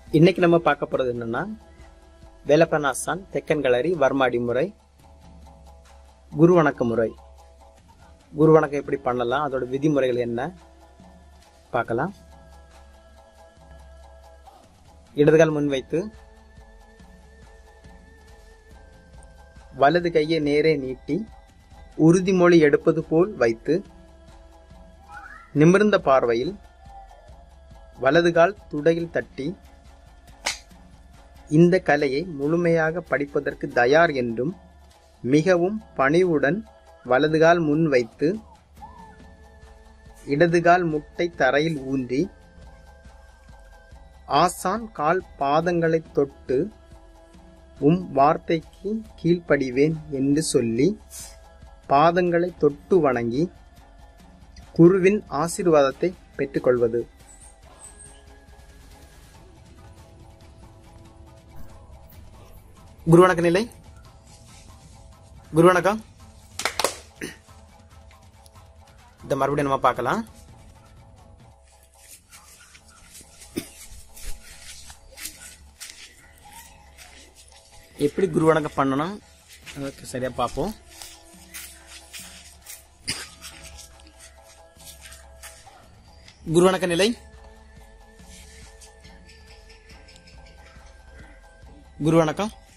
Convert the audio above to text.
இன்னைக்கு நம்ம பார்க்க போறது என்னன்னா வேலப்பனாசான் தெக்கன் களரி வர்மாடி முறை குரு வணக்க முறை குரு வணக்கம் எப்படி பண்ணலாம் அதோட விதிமுறைகள் என்ன பார்க்கலாம் இடதுகால் முன் வைத்து வலது கையை நேரே நீட்டி உறுதிமொழி எடுப்பது போல் வைத்து நிமிர்ந்த பார்வையில் வலது கால் துடையில் தட்டி இந்த கலையை முழுமையாக படிப்பதற்கு தயார் என்றும் மிகவும் பணிவுடன் வலதுகால் முன் வைத்து இடதுகால் முட்டை தரையில் ஊன்றி ஆசான் கால் பாதங்களை தொட்டு உம் வார்த்தைக்கு கீழ்ப்படிவேன் என்று சொல்லி பாதங்களை தொட்டு வணங்கி குருவின் ஆசீர்வாதத்தை பெற்றுக்கொள்வது குரு வணக்க நிலை குரு வணக்கம் இத மறுபடியும் நம்ம பார்க்கலாம் எப்படி குரு வணக்கம் பண்ணணும் அதுக்கு சரியா பார்ப்போம் குரு வணக்க நிலை குரு வணக்கம்